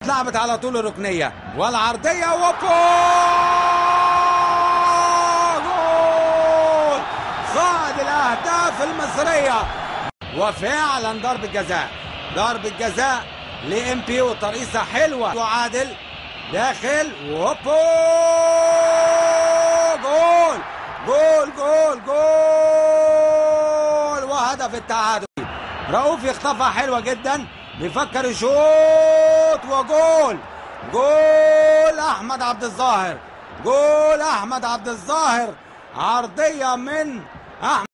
اتلعبت على طول الركنيه والعرضيه وبو جول صعد الاهداف المصريه وفعلا ضربه جزاء ضربه جزاء لام بي وترقيصه حلوه وعادل داخل وهوبو جول جول جول جول وهدف التعادل رؤوف يخطفها حلوه جدا بيفكر يشوط وجول جول احمد عبد الظاهر جول احمد عبد الظاهر عرضيه من احمد